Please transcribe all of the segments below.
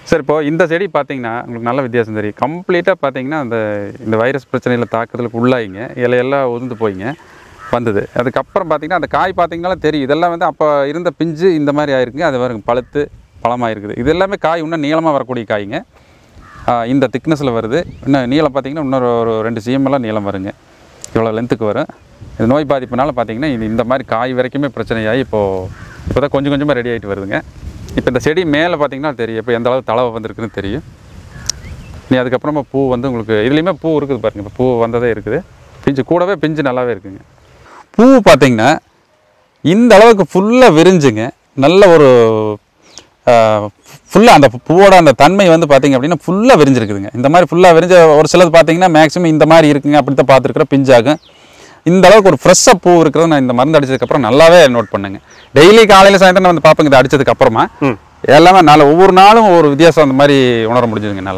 Sir இப்போ இந்த செடி பார்த்தீங்கன்னா உங்களுக்கு நல்ல வித்தியாசம் தெரியும் கம்ப்ளீட்டாக பார்த்தீங்கன்னா அந்த இந்த வைரஸ் பிரச்சனையில் தாக்குதலுக்கு உள்ளாயிங்க இலையெல்லாம் உதிர்ந்து போயிங்க வந்தது அதுக்கப்புறம் பார்த்தீங்கன்னா அந்த காய் பார்த்தீங்கன்னா தெரியும் இதெல்லாம் வந்து அப்போ இருந்த பிஞ்சு இந்த மாதிரி ஆயிருக்குங்க அது பாருங்க பழுத்து பழமாக இருக்குது இது எல்லாமே காய் இன்னும் நீளமாக வரக்கூடிய காய்ங்க ஆ, இந்த திக்னஸில் வருது இன்னும் நீளம் பார்த்தீங்கன்னா இன்னொரு ஒரு ரெண்டு சிஎம் எல்லாம் நீளம் வருங்க இவ்வளோ லென்த்துக்கு வரும் இது நோய் பாதிப்புனால பார்த்தீங்கன்னா இது இந்த மாதிரி காய் வரைக்குமே பிரச்சனையாகி இப்போது இப்போ தான் கொஞ்சம் கொஞ்சமாக ரெடி ஆகிட்டு வருதுங்க இப்போ இந்த செடி மேலே பார்த்தீங்கன்னா தெரியும் இப்போ எந்த அளவு தளவு வந்திருக்குன்னு தெரியும் நீ அதுக்கப்புறமா பூ வந்து உங்களுக்கு இதுலேயுமே பூ இருக்குது பாருங்க இப்போ பூ வந்ததே இருக்குது பிஞ்சு கூடவே பிஞ்சு நல்லாவே இருக்குங்க பூ பார்த்தீங்கன்னா இந்த அளவுக்கு ஃபுல்லாக விரிஞ்சுங்க நல்ல ஒரு ஃபுல்லாக அந்த பூவோட அந்த தன்மை வந்து பார்த்தீங்க அப்படின்னா ஃபுல்லாக விரிஞ்சிருக்குதுங்க இந்த மாதிரி ஃபுல்லாக விரிஞ்ச ஒரு சிலது பார்த்தீங்கன்னா மேக்ஸிமம் இந்த மாதிரி இருக்குங்க அப்படி தான் பார்த்துருக்குற பிஞ்சாகும் இந்த அளவுக்கு ஒரு ஃப்ரெஷ்ஷாக பூ இருக்கிறத நான் இந்த மருந்து அடிச்சதுக்கப்புறம் நல்லாவே நோட் பண்ணேங்க டெய்லி காலையில் சாயந்தரம் நான் வந்து பார்ப்பேங்க இது அடிச்சதுக்கப்புறமா ம். எல்லாமே நாள் ஒவ்வொரு நாளும் ஒரு வித்தியாசம் அந்த மாதிரி உணர முடிஞ்சதுங்க என்னால்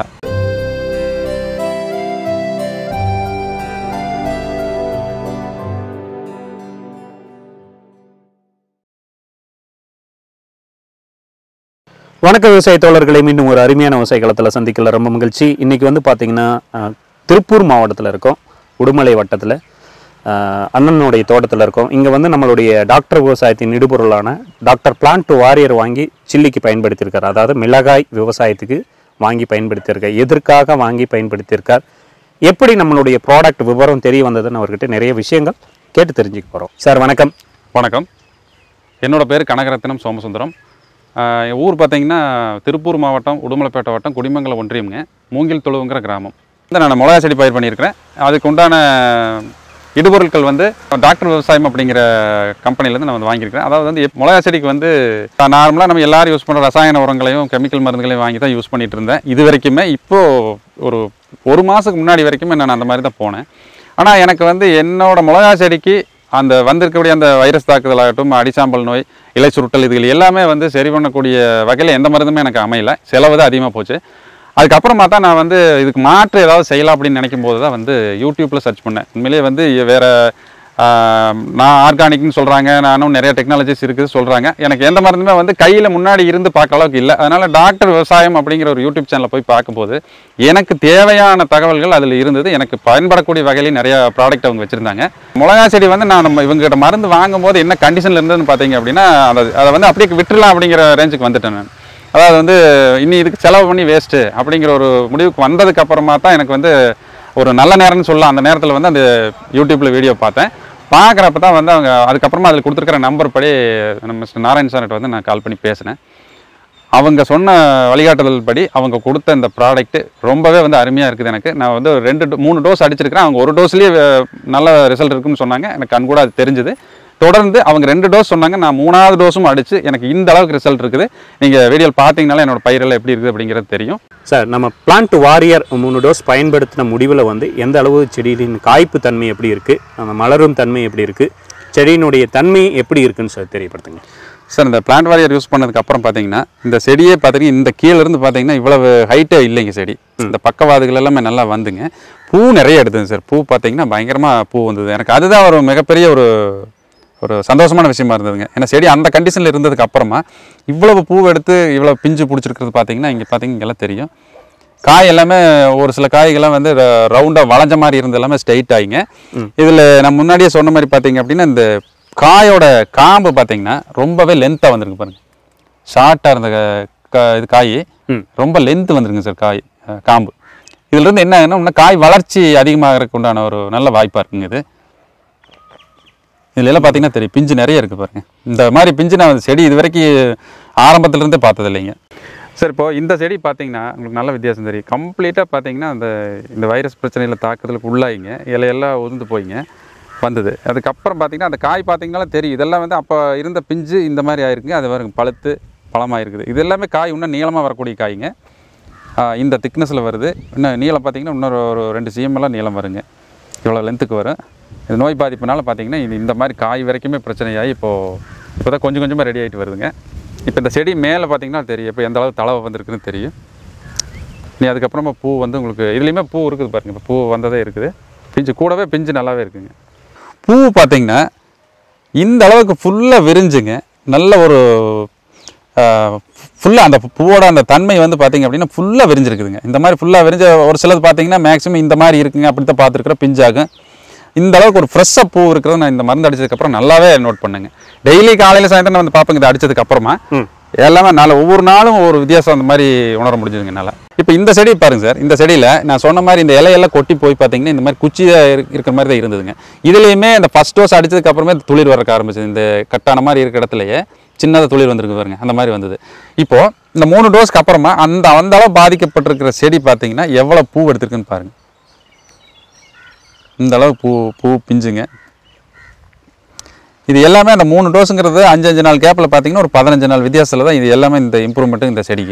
வணக்க விவசாய தோழர்களை மீண்டும் ஒரு அருமையான விவசாய களத்தில் சந்திக்கல ரொம்ப மகிழ்ச்சி இன்னைக்கு வந்து பார்த்தீங்கன்னா அஹ், திருப்பூர் மாவட்டத்தில் இருக்கோம் உடுமலை வட்டத்தில் அண்ணனுடைய தோட்டத்தில் இருக்கோம் இங்கே வந்து நம்மளுடைய டாக்டர் விவசாயத்தின் இடுபொருளான டாக்டர் பிளான்ட் வாரியர் வாங்கி சில்லிக்கு பயன்படுத்தியிருக்கார் அதாவது மிளகாய் விவசாயத்துக்கு வாங்கி பயன்படுத்தியிருக்கார் எதற்காக வாங்கி பயன்படுத்தியிருக்கார் எப்படி நம்மளுடைய ப்ராடக்ட் விவரம் தெரிய வந்ததுன்னு அவர்கிட்ட நிறைய விஷயங்கள் கேட்டு தெரிஞ்சுக்க போகிறோம் சார் வணக்கம் வணக்கம் என்னோட பேர் கனகரத்னம் சோமசுந்தரம் ஆஹ் என் ஊர் பார்த்தீங்கன்னா திருப்பூர் மாவட்டம் உடுமலைப்பேட்டை வட்டம் குடிமங்கலம் ஒன்றியம்ங்க மூங்கில் தொழுவுங்கிற கிராமம் இந்த நான் மிளகா செடி பயிர் பண்ணியிருக்கிறேன் அதுக்கு உண்டான இடுபொருட்கள் வந்து டாக்டர் விவசாயம் அப்படிங்கிற கம்பெனிலேருந்து நான் வந்து வாங்கியிருக்கிறேன் அதாவது வந்து எப்- மிளகா செடிக்கு வந்து நார்மலாக நம்ம எல்லாரும் யூஸ் பண்ணுற ரசாயன உரங்களையும் கெமிக்கல் மருந்துகளையும் வாங்கி தான் யூஸ் பண்ணிட்டு இருந்தேன் இது வரைக்குமே இப்போது ஒரு ஒரு மாதத்துக்கு முன்னாடி வரைக்குமே நான் அந்த மாதிரி தான் போனேன் ஆனால் எனக்கு வந்து என்னோட மிளகா செடிக்கு அந்த வந்திருக்கக்கூடிய அந்த வைரஸ் தாக்குதலாகட்டும் அடிசாம்பல் நோய் இலை சுருட்டல் இதுகள் எல்லாமே வந்து சரி பண்ணக்கூடிய வகையில் எந்த மருந்துமே எனக்கு அமையல செலவு தான் அதிகமாக போச்சு அதுக்கப்புறமா தான் நான் வந்து இதுக்கு மாற்று ஏதாவது செய்யலாம் அப்படின்னு நினைக்கும் போது தான் வந்து யூடியூப்பில் சர்ச் பண்ணேன் உண்மையிலேயே வந்து வேறு நான் ஆர்கானிக்னு சொல்கிறாங்க நானும் நிறைய டெக்னாலஜிஸ் இருக்குது சொல்கிறாங்க எனக்கு எந்த மருந்துமே வந்து கையில் முன்னாடி இருந்து பார்க்க அளவுக்கு இல்லை அதனால் டாக்டர் விவசாயம் அப்படிங்கிற ஒரு யூடியூப் சேனலை போய் பார்க்கும்போது எனக்கு தேவையான தகவல்கள் அதில் இருந்தது எனக்கு பயன்படக்கூடிய வகையிலையும் நிறைய ப்ராடக்ட் அவங்க வச்சுருந்தாங்க மிளகா செடி வந்து நான் நம்ம இவங்ககிட்ட மருந்து வாங்கும்போது என்ன கண்டிஷனில் இருந்ததுன்னு பார்த்தீங்க அப்படின்னா அதை அதை வந்து அப்படியே விட்டுறலாம் அப்படிங்கிற ரேஞ்சுக்கு வந்துட்டேன் நான் அதாவது வந்து இனி இதுக்கு செலவு பண்ணி வேஸ்ட்டு அப்படிங்கிற ஒரு முடிவுக்கு வந்ததுக்கு அப்புறமா தான் எனக்கு வந்து ஒரு நல்ல நேரம்னு சொல்லலாம் அந்த நேரத்தில் வந்து அந்த யூடியூப்பில் வீடியோ பார்த்தேன் பார்க்குறப்ப தான் வந்து அவங்க அதுக்கப்புறமா அதில் கொடுத்துருக்கிற நம்பர் படி நம்ம மிஸ்டர் நாராயண் சார்கிட்ட வந்து நான் கால் பண்ணி பேசினேன் அவங்க சொன்ன வழிகாட்டுதல் படி அவங்க கொடுத்த இந்த ப்ராடக்ட்டு ரொம்பவே வந்து அருமையாக இருக்குது எனக்கு நான் வந்து ஒரு ரெண்டு do- மூணு டோஸ் அடிச்சிருக்கிறேன் அவங்க ஒரு டோஸ்லேயே நல்ல ரிசல்ட் இருக்குன்னு சொன்னாங்க எனக்கு கண் கூட அது தெரிஞ்சுது தொடர்ந்து அவங்க ரெண்டு டோஸ் சொன்னாங்க நான் மூணாவது டோஸும் அடிச்சு எனக்கு இந்த அளவுக்கு ரிசல்ட் இருக்குது நீங்கள் வீடியோ பார்த்தீங்கனால என்னோட பயிரெல்லாம் எப்படி இருக்குது அப்படிங்கிறது தெரியும் சார் நம்ம பிளான்ட் வாரியர் மூணு டோஸ் பயன்படுத்தின முடிவில் வந்து எந்த அளவு செடியின் காய்ப்பு தன்மை எப்படி இருக்குது அந்த மலரும் தன்மை எப்படி இருக்குது செடியினுடைய தன்மை எப்படி இருக்குன்னு சார் தெரியப்படுத்துங்க சார் இந்த பிளான்ட் வாரியர் யூஸ் பண்ணதுக்கு அப்புறம் பார்த்தீங்கன்னா இந்த செடியே பார்த்தீங்கன்னா இந்த கீழ இருந்து பார்த்தீங்கன்னா இவ்வளவு ஹைட்டே இல்லைங்க செடி இந்த பக்கவாதுகள் எல்லாமே நல்லா வந்துங்க பூ நிறைய எடுத்தது சார் பூ பார்த்தீங்கன்னா பயங்கரமாக பூ வந்தது எனக்கு அதுதான் ஒரு மிகப்பெரிய ஒரு ஒரு சந்தோஷமான விஷயமா இருந்ததுங்க ஏன்னா செடி அந்த கண்டிஷனில் இருந்ததுக்கு அப்புறமா இவ்வளவு பூ எடுத்து இவ்வளவு பிஞ்சு பிடிச்சிருக்கிறது பார்த்தீங்கன்னா இங்கே பார்த்தீங்கன்னா இங்கெல்லாம் தெரியும் காய் எல்லாமே ஒரு சில காய்கள்லாம் வந்து ரவுண்டாக வளைஞ்ச மாதிரி இருந்தது எல்லாமே ஸ்ட்ரைட் ஆகிங்க இதில் நான் முன்னாடியே சொன்ன மாதிரி பார்த்தீங்க அப்படின்னா இந்த காயோட காம்பு பார்த்தீங்கன்னா ரொம்பவே லென்த்தாக வந்திருக்கு பாருங்க ஷார்ட்டாக இருந்த க- க- இது காய் ம். ரொம்ப லென்த் வந்துருங்க சார் காய் அஹ், காம்பு இதுலேருந்து என்ன ஆகுதுன்னா இன்னும் காய் வளர்ச்சி அதிகமாகறதுக்கு உண்டான ஒரு நல்ல வாய்ப்பாக இருக்குங்க இது இதுல எல்லாம் பார்த்தீங்கன்னா தெரியும் பிஞ்சு நிறைய இருக்குது பாருங்க இந்த மாதிரி பிஞ்சு நான் செடி இது வரைக்கும் ஆரம்பத்துல இருந்தே பார்த்தது இல்லைங்க சார் இப்போ இந்த செடி பார்த்தீங்கன்னா உங்களுக்கு நல்ல வித்தியாசம் தெரியும் கம்ப்ளீட்டாக பார்த்தீங்கன்னா அந்த இந்த வைரஸ் பிரச்சனையில் தாக்குதலுக்கு உள்ளாயிங்க இலையெல்லாம் உதிர்ந்து போயிங்க வந்தது அதுக்கப்புறம் பார்த்தீங்கன்னா அந்த காய் பார்த்தீங்கன்னா தெரியும் இதெல்லாம் வந்து அப்போ இருந்த பிஞ்சு இந்த மாதிரி ஆயிருக்குங்க அது பாருங்க பழுத்து பழமாக இருக்குது இது எல்லாமே காய் இன்னும் நீளமாக வரக்கூடிய காய்ங்க ஆ, இந்த திக்னஸில் வருது இன்னும் நீளம் பார்த்தீங்கன்னா இன்னொரு ஒரு ரெண்டு சிஎம் எல்லாம் நீளம் வருங்க இவ்வளோ லென்த்துக்கு வரும் இது நோய் பாதிப்புனால பார்த்தீங்கன்னா இது இந்த மாதிரி காய் வரைக்குமே பிரச்சனையாகி இப்போது இப்போ தான் கொஞ்சம் கொஞ்சமாக ரெடி ஆகிட்டு வருதுங்க இப்போ இந்த செடி மேலே பார்த்தீங்கன்னா தெரியும் இப்போ எந்த அளவு தளவு வந்திருக்குன்னு தெரியும் நீ அதுக்கப்புறமா பூ வந்து உங்களுக்கு இதுலேயுமே பூ இருக்குது பாருங்க இப்போ பூ வந்ததே இருக்குது பிஞ்சு கூடவே பிஞ்சு நல்லாவே இருக்குங்க பூ பார்த்தீங்கன்னா இந்த அளவுக்கு ஃபுல்லாக விரிஞ்சுங்க நல்ல ஒரு ஃபுல்லாக அந்த பூவோட அந்த தன்மை வந்து பார்த்தீங்க அப்படின்னா ஃபுல்லாக விரிஞ்சிருக்குதுங்க இந்த மாதிரி ஃபுல்லாக விரிஞ்ச ஒரு சிலது பார்த்தீங்கன்னா மேக்ஸிமம் இந்த மாதிரி இருக்குங்க அப்படி தான் பார்த்துருக்குறோம் பிஞ்சாகும் இந்த அளவுக்கு ஒரு ஃப்ரெஷ்ஷாக பூ இருக்கிறத நான் இந்த மருந்து அடிச்சதுக்கப்புறம் நல்லாவே நோட் பண்ணுங்க டெய்லி காலையில் சாயந்தரம் நான் வந்து பார்ப்பேங்க இதை அடிச்சதுக்கு அப்புறமா எல்லாமே நாள் ஒவ்வொரு நாளும் ஒரு வித்தியாசம் அந்த மாதிரி உணர முடிஞ்சதுங்க என்னால் இப்போ இந்த செடி பாருங்க சார் இந்த செடியில் நான் சொன்ன மாதிரி இந்த இலையெல்லாம் கொட்டி போய் பார்த்தீங்கன்னா இந்த மாதிரி குச்சியாக இருக்கிற மாதிரி தான் இருந்ததுங்க இதுலேயுமே இந்த ஃபஸ்ட் டோஸ் அடிச்சதுக்கு அப்புறமே துளிர் வரக்க ஆரம்பிச்சது இந்த கட்டான மாதிரி இருக்கிற இடத்துலயே சின்னதாக துளிர் வந்திருக்கு பாருங்க அந்த மாதிரி வந்தது இப்போ இந்த மூணு டோஸ்க்கு அப்புறமா அந்த அந்த அளவு பாதிக்கப்பட்டிருக்கிற செடி பார்த்தீங்கன்னா எவ்வளோ பூ எடுத்திருக்குன்னு பாருங்க இந்த அளவு பூ பூ பிஞ்சுங்க இது எல்லாமே அந்த மூணு டோஸுங்கிறது அஞ்சு அஞ்சு நாள் கேப்பில் பார்த்தீங்கன்னா ஒரு பதினஞ்சு நாள் வித்தியாசத்தில் தான் இது எல்லாமே இந்த இம்ப்ரூவ்மெண்ட்டு இந்த செடிக்கு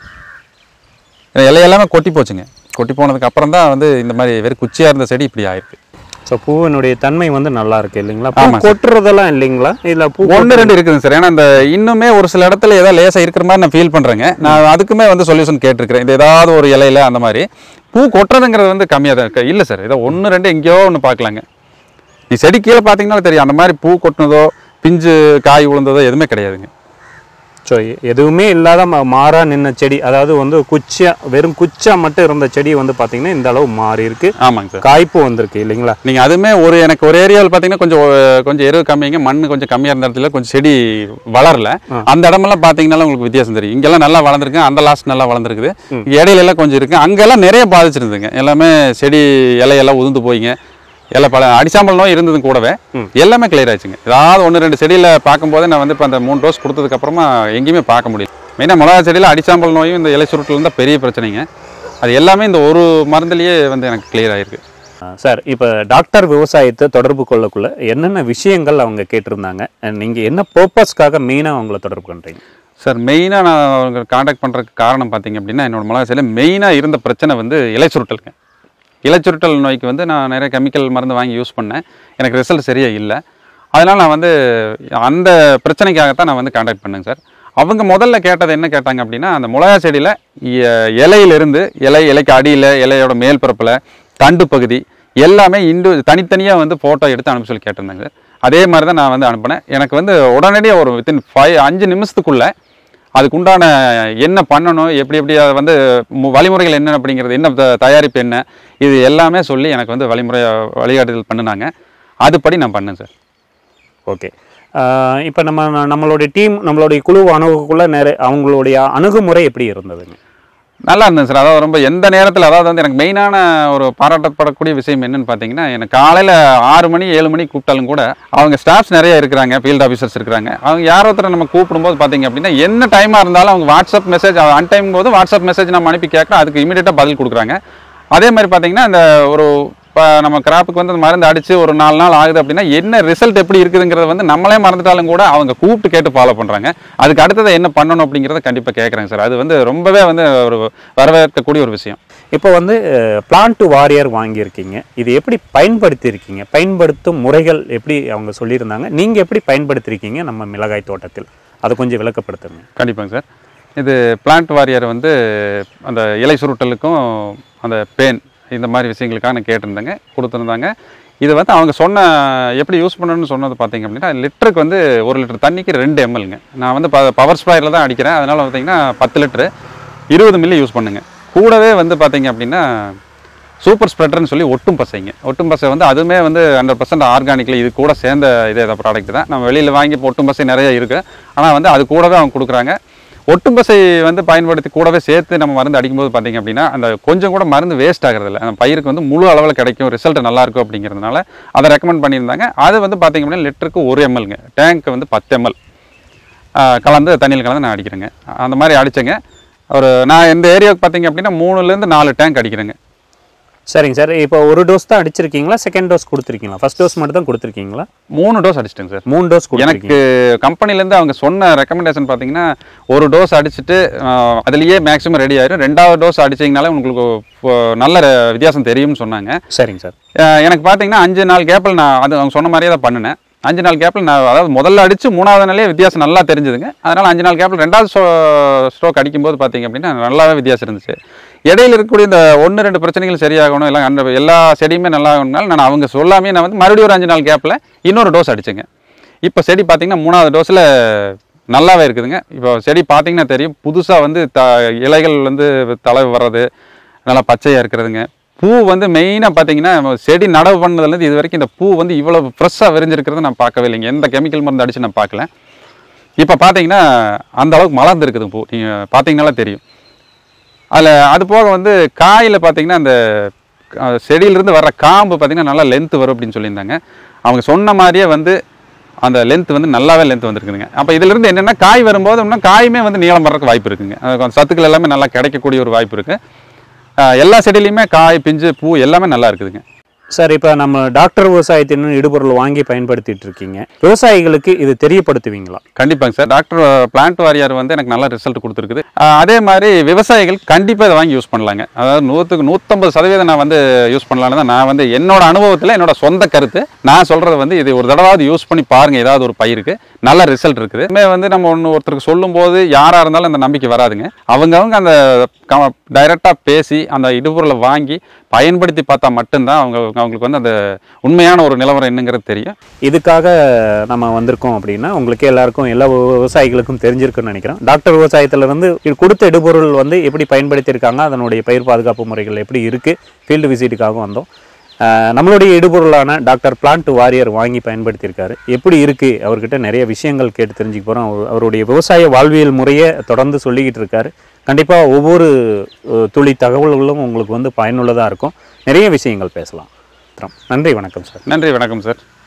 ஏன்னா இலை எல்லாமே கொட்டி போச்சுங்க கொட்டி போனதுக்கு அப்புறம் தான் வந்து இந்த மாதிரி வெறும் குச்சியாக இருந்த செடி இப்படி ஆயிருக்கு ஸோ பூவினுடைய தன்மை வந்து நல்லா இருக்கு இல்லைங்களா பூ ஆமா சார். கொட்டுறதெல்லாம் இல்லைங்களா இல்லை பூ ஒன்று ரெண்டு இருக்குதுங்க சார் ஏன்னா இந்த இன்னுமே ஒரு சில இடத்துல ஏதோ லேசாக இருக்கிற மாதிரி நான் ஃபீல் பண்ணுறேங்க நான் அதுக்குமே வந்து சொல்யூஷன் கேட்டிருக்கிறேன் இது ஏதாவது ஒரு இலையில அந்த மாதிரி பூ கொட்டுறதுங்கிறது வந்து கம்மியாக தான் இருக்கு இல்லை சார் ஏதோ ஒன்று ரெண்டு எங்கேயோ ஒன்று பார்க்கலாங்க நீ செடி கீழே பார்த்தீங்கன்னா தெரியும் அந்த மாதிரி பூ கொட்டினதோ பிஞ்சு காய் விழுந்ததோ எதுவுமே கிடையாதுங்க ஸோ எதுவுமே இல்லாத ம- மாறா நின்ன செடி அதாவது வந்து குச்சியா வெறும் குச்சா மட்டும் இருந்த செடி வந்து பார்த்தீங்கன்னா இந்த அளவு மாறி இருக்கு ஆமாங்க சார் காய்ப்பு வந்திருக்கு இல்லைங்களா நீங்கள் அதுவுமே ஒரு எனக்கு ஒரு ஏரியாவில் பார்த்தீங்கன்னா கொஞ்சம் ஒ- கொஞ்சம் எரு கம்மிங்க மண் கொஞ்சம் கம்மியாக இருந்த இடத்துல கொஞ்சம் செடி வளரல அந்த இடமெல்லாம் பார்த்தீங்கன்னாலும் உங்களுக்கு வித்தியாசம் தெரியும் இங்கெல்லாம் நல்லா வளர்ந்துருக்கு அந்த லாஸ்ட் நல்லா வளர்ந்துருக்குது இடையில எல்லாம் கொஞ்சம் இருக்கு அங்கெல்லாம் நிறைய பாதிச்சிருந்துங்க எல்லாமே செடி இலையெல்லாம் உதிர்ந்து போயிங்க இலை பல அடிசாம்பல் நோய் இருந்தது கூடவே எல்லாமே கிளியர் ஆச்சுங்க ஏதாவது ஒன்று ரெண்டு செடியில் பார்க்கும்போது நான் வந்து இப்போ அந்த மூணு டோஸ் கொடுத்ததுக்கு அப்புறமா எங்கேயுமே பார்க்க முடியல மெயினாக மிளகா செடியில் அடிசாம்பல் நோயும் இந்த இலை சுருட்டில் தான் பெரிய பிரச்சனைங்க அது எல்லாமே இந்த ஒரு மருந்துலேயே வந்து எனக்கு கிளியர் ஆயிருக்கு சார் இப்போ டாக்டர் விவசாயத்தை தொடர்பு கொள்ளக்குள்ள என்னென்ன விஷயங்கள் அவங்க கேட்டிருந்தாங்க And நீங்க என்ன பர்பஸ்க்காக மெயினாக அவங்கள தொடர்பு பண்ணுறீங்க சார் மெயினாக நான் அவங்க காண்டாக்ட் பண்ணுறதுக்கு காரணம் பார்த்தீங்க அப்படின்னா என்னோட மிளகா செடியில் மெயினாக இருந்த பிரச்சனை வந்து இலை சுருட்டலுங்க இலைச்சுருட்டல் நோய்க்கு வந்து நான் நிறைய கெமிக்கல் மருந்து வாங்கி யூஸ் பண்ணேன் எனக்கு ரிசல்ட் சரியாக இல்லை அதனால் நான் வந்து அந்த பிரச்சனைக்காகத்தான் நான் வந்து காண்டாக்ட் பண்ணேங்க சார் அவங்க முதல்ல கேட்டது என்ன கேட்டாங்க அப்படின்னா அந்த மிளகா செடியில் இ- இலையிலிருந்து இலை இலைக்கு அடியில் இலையோட மேல் பரப்பில் தண்டு பகுதி எல்லாமே இண்டு தனித்தனியாக வந்து ஃபோட்டோ எடுத்து அனுப்ப சொல்லி கேட்டிருந்தாங்க சார் அதே மாதிரி தான் நான் வந்து அனுப்பினேன் எனக்கு வந்து உடனடியாக ஒரு வித்தின் ஃபைவ் அஞ்சு நிமிஷத்துக்குள்ளே அதுக்குண்டான என்ன பண்ணணும் எப்படி எப்படி அதை வந்து மு- வழிமுறைகள் என்ன அப்படிங்கிறது என்ன த- தயாரிப்பு என்ன இது எல்லாமே சொல்லி எனக்கு வந்து வழிமுறை வழிகாட்டுதல் பண்ணினாங்க அதுபடி நான் பண்ணேன் சார் ஓகே இப்போ நம்ம நம்மளுடைய டீம் நம்மளுடைய குழு அணுகுக்குள்ள நிறைய அவங்களுடைய அணுகுமுறை எப்படி இருந்ததுங்க நல்லா இருந்தது சார் அதாவது ரொம்ப எந்த நேரத்தில் அதாவது வந்து எனக்கு மெயினான ஒரு பாராட்டப்படக்கூடிய விஷயம் என்னன்னு பார்த்தீங்கன்னா எனக்கு காலையில் ஆறு மணி ஏழு மணி கூப்பிட்டாலும் கூட அவங்க ஸ்டாஃப்ஸ் நிறைய இருக்கிறாங்க ஃபீல்ட் ஆஃபீஸர்ஸ் இருக்கிறாங்க அவங்க யாரோ ஒருத்தரை நம்ம கூப்பிடும்போது பார்த்தீங்க அப்படின்னா என்ன டைமாக இருந்தாலும் அவங்க வாட்ஸ்அப் மெசேஜ் அன் டைம் போது வாட்ஸ்அப் மெசேஜ் நம்ம அனுப்பி கேட்குறோம் அதுக்கு இமீடியட்டாக பதில் கொடுக்குறாங்க அதே மாதிரி பார்த்தீங்கன்னா இந்த ஒரு இப்போ நம்ம கிராப்புக்கு வந்து அந்த மருந்து அடித்து ஒரு நாலு நாள் ஆகுது அப்படின்னா என்ன ரிசல்ட் எப்படி இருக்குதுங்கிறத வந்து நம்மளே மறந்துட்டாலும் கூட அவங்க கூப்பிட்டு கேட்டு ஃபாலோ பண்ணுறாங்க அதுக்கு அடுத்தது என்ன பண்ணணும் அப்படிங்கிறத கண்டிப்பாக கேட்குறாங்க சார் அது வந்து ரொம்பவே வந்து ஒரு வரவேற்கக்கூடிய ஒரு விஷயம் இப்போ வந்து பிளான்ட் வாரியர் வாங்கியிருக்கீங்க இது எப்படி பயன்படுத்தியிருக்கீங்க பயன்படுத்தும் முறைகள் எப்படி அவங்க சொல்லியிருந்தாங்க நீங்கள் எப்படி பயன்படுத்தியிருக்கீங்க நம்ம மிளகாய் தோட்டத்தில் அதை கொஞ்சம் விளக்கப்படுத்துங்க கண்டிப்பாங்க சார் இது பிளான்ட் வாரியர் வந்து அந்த இலை சுருட்டலுக்கும் அந்த பேன் இந்த மாதிரி விஷயங்களுக்காக நான் கேட்டிருந்தேங்க கொடுத்துருந்தாங்க இது வந்து அவங்க சொன்ன எப்படி யூஸ் பண்ணணும்னு சொன்னது பார்த்தீங்க அப்படின்னா லிட்டருக்கு வந்து ஒரு லிட்டர் தண்ணிக்கு ரெண்டு எம்எல்ங்க நான் வந்து ப பவர் ஸ்ப்ராயரில் தான் அடிக்கிறேன் அதனால் பார்த்தீங்கன்னா பத்து லிட்டரு இருபது மில்லி யூஸ் பண்ணுங்க கூடவே வந்து பார்த்தீங்க அப்படின்னா சூப்பர் ஸ்ப்ரெட்டர்னு சொல்லி ஒட்டும் பசைங்க ஒட்டும் பசை வந்து அதுவுமே வந்து ஹண்ட்ரட் பர்சன்ட் ஆர்கானிக்கில் இது கூட சேர்ந்த இதே ப்ராடக்ட் தான் நம்ம வெளியில் வாங்கி இப்போ ஒட்டும் பசை நிறைய இருக்குது ஆனால் வந்து அது கூடவே அவங்க கொடுக்குறாங்க ஒட்டும் பசை வந்து பயன்படுத்தி கூடவே சேர்த்து நம்ம மருந்து அடிக்கும்போது பார்த்தீங்க அப்படின்னா அந்த கொஞ்சம் கூட மருந்து வேஸ்ட் ஆகிறதில்ல அந்த பயிருக்கு வந்து முழு அளவில் கிடைக்கும் ரிசல்ட் நல்லா இருக்கும் அப்படிங்கிறதுனால அதை ரெக்கமெண்ட் பண்ணியிருந்தாங்க அது வந்து பார்த்தீங்க அப்படின்னா லிட்டருக்கு ஒரு எம்எல்ங்க டேங்க் வந்து பத்து எம்எல் கலந்து தண்ணியில் கலந்து நான் அடிக்கிறேங்க அந்த மாதிரி அடித்தேங்க ஒரு நான் இந்த ஏரியாவுக்கு பார்த்தீங்க அப்படின்னா மூணுலேருந்து நாலு டேங்க் அடிக்கிறேங்க சரிங்க சார் இப்போ ஒரு டோஸ் தான் அடிச்சிருக்கீங்களா செகண்ட் டோஸ் கொடுத்துருக்கீங்களா ஃபர்ஸ்ட் டோஸ் மட்டும் தான் கொடுத்துருக்கீங்களா மூணு டோஸ் அடிச்சிட்டேங்க சார் மூணு டோஸ் கொடுத்துருக்கீங்க எனக்கு கம்பெனிலேருந்து அவங்க சொன்ன ரெக்கமெண்டேஷன் பார்த்தீங்கன்னா ஒரு டோஸ் அடிச்சுட்டு ஆஹ், அதுலயே மேக்ஸிமம் ரெடி ஆயிரும் ரெண்டாவது டோஸ் அடிச்சீங்கனாலே உங்களுக்கு இப்போ நல்ல ர- வித்தியாசம் தெரியும்னு சொன்னாங்க சரிங்க சார் ஆஹ், எனக்கு பார்த்தீங்கன்னா அஞ்சு நாள் கேப்பில் நான் அது அவங்க சொன்ன மாதிரியே தான் பண்ணினேன் அஞ்சு நாள் கேப்பில் நான் அதாவது முதல்ல அடிச்சு மூணாவது நாளே வித்தியாசம் நல்லா தெரிஞ்சுதுங்க அதனால் அஞ்சு நாள் கேப்பில் ரெண்டாவது ஸ்ட்ரோக் அடிக்கும்போது பார்த்தீங்க அப்படின்னா நல்லாவே வித்தியாசம் இருந்துச்சு இடையில இருக்கக்கூடிய இந்த ஒன்று ரெண்டு பிரச்சனைகள் சரியாகணும் இல்லை அந்த எல்லா செடியுமே நல்லா ஆகணும்னால நான் அவங்க சொல்லாமே நான் வந்து மறுபடியும் ஒரு அஞ்சு நாள் கேப்பில் இன்னொரு டோஸ் அடிச்சேங்க இப்போ செடி பார்த்தீங்கன்னா மூணாவது டோஸில் நல்லாவே இருக்குதுங்க இப்போ செடி பார்த்தீங்கன்னா தெரியும் புதுசாக வந்து த இலைகள் வந்து தலை வர்றது நல்லா பச்சையாக இருக்கிறதுங்க பூ வந்து மெயினாக பார்த்தீங்கன்னா செடி நடவு பண்ணதுலேருந்து இது வரைக்கும் இந்த பூ வந்து இவ்வளோ ஃப்ரெஷ்ஷாக விரிஞ்சிருக்கிறது நான் பார்க்கவே இல்லைங்க எந்த கெமிக்கல் மருந்து அடித்து நான் பார்க்கல இப்போ பார்த்தீங்கன்னா அந்த அளவுக்கு மலர்ந்து இருக்குது பூ நீங்கள் பார்த்தீங்கன்னாலே தெரியும் அதில் அது போக வந்து காயில் பார்த்தீங்கன்னா அந்த அஹ், செடியிலிருந்து வர்ற காம்பு பார்த்தீங்கன்னா நல்லா லென்த் வரும் அப்படின்னு சொல்லியிருந்தாங்க அவங்க சொன்ன மாதிரியே வந்து அந்த லென்த் வந்து நல்லாவே லென்த் வந்துருக்குதுங்க அப்போ இதிலிருந்து என்னென்னா காய் வரும்போது இன்னும் காயுமே வந்து நீளம் வர்றதுக்கு வாய்ப்பு இருக்குங்க அது கொஞ்சம் சத்துக்கள் எல்லாமே நல்லா கிடைக்கக்கூடிய ஒரு வாய்ப்பு இருக்குது எல்லா செடியிலையுமே காய் பிஞ்சு பூ எல்லாமே நல்லா இருக்குதுங்க சார் இப்போ நம்ம டாக்டர் விவசாயத்தின் இடுபொருள் வாங்கி பயன்படுத்திட்டு இருக்கீங்க விவசாயிகளுக்கு இது தெரியப்படுத்துவீங்களா கண்டிப்பாங்க சார் டாக்டர் பிளான்ட் வாரியார் வந்து எனக்கு நல்ல ரிசல்ட் கொடுத்துருக்குது ஆஹ் அதே மாதிரி விவசாயிகள் கண்டிப்பாக இதை வாங்கி யூஸ் பண்ணலாங்க அதாவது நூற்றுக்கு நூற்றம்பது சதவீதம் நான் வந்து யூஸ் பண்ணலான்னு தான் நான் வந்து என்னோட அனுபவத்தில் என்னோட சொந்த கருத்து நான் சொல்கிறது வந்து இது ஒரு தடவாவது யூஸ் பண்ணி பாருங்கள் ஏதாவது ஒரு பயிருக்கு நல்ல ரிசல்ட் இருக்குது இதுமே வந்து நம்ம ஒன்று ஒருத்தருக்கு சொல்லும்போது யாராக இருந்தாலும் அந்த நம்பிக்கை வராதுங்க அவங்கவங்க அந்த டைரெக்டாக பேசி அந்த இடுபொருளை வாங்கி பயன்படுத்தி பார்த்தா மட்டும்தான் அவங்க அவங்களுக்கு வந்து அந்த உண்மையான ஒரு நிலவரம் என்னங்கிறது தெரியும் இதுக்காக நம்ம வந்திருக்கோம் அப்படின்னா உங்களுக்கு எல்லாருக்கும் எல்லா விவ- விவசாயிகளுக்கும் தெரிஞ்சிருக்குன்னு நினைக்கிறேன் டாக்டர் விவசாயத்துல இருந்து இது கொடுத்த இடுபொருள் வந்து எப்படி பயன்படுத்தியிருக்காங்க அதனுடைய பயிர் பாதுகாப்பு முறைகள் எப்படி இருக்கு ஃபீல்டு விசிட்டுக்காக வந்தோம் ஆஹ் நம்மளுடைய இடுபொருளான டாக்டர் பிளான்ட் வாரியர் வாங்கி பயன்படுத்தியிருக்காரு எப்படி இருக்கு அவர்கிட்ட நிறைய விஷயங்கள் கேட்டு தெரிஞ்சுக்க போகிறோம் அவருடைய விவசாய வாழ்வியல் முறையை தொடர்ந்து சொல்லிக்கிட்டு இருக்காரு கண்டிப்பாக ஒவ்வொரு அஹ், துளி தகவல்களும் உங்களுக்கு வந்து பயனுள்ளதாக இருக்கும் நிறைய விஷயங்கள் பேசலாம் நன்றி வணக்கம் சார் நன்றி வணக்கம் சார்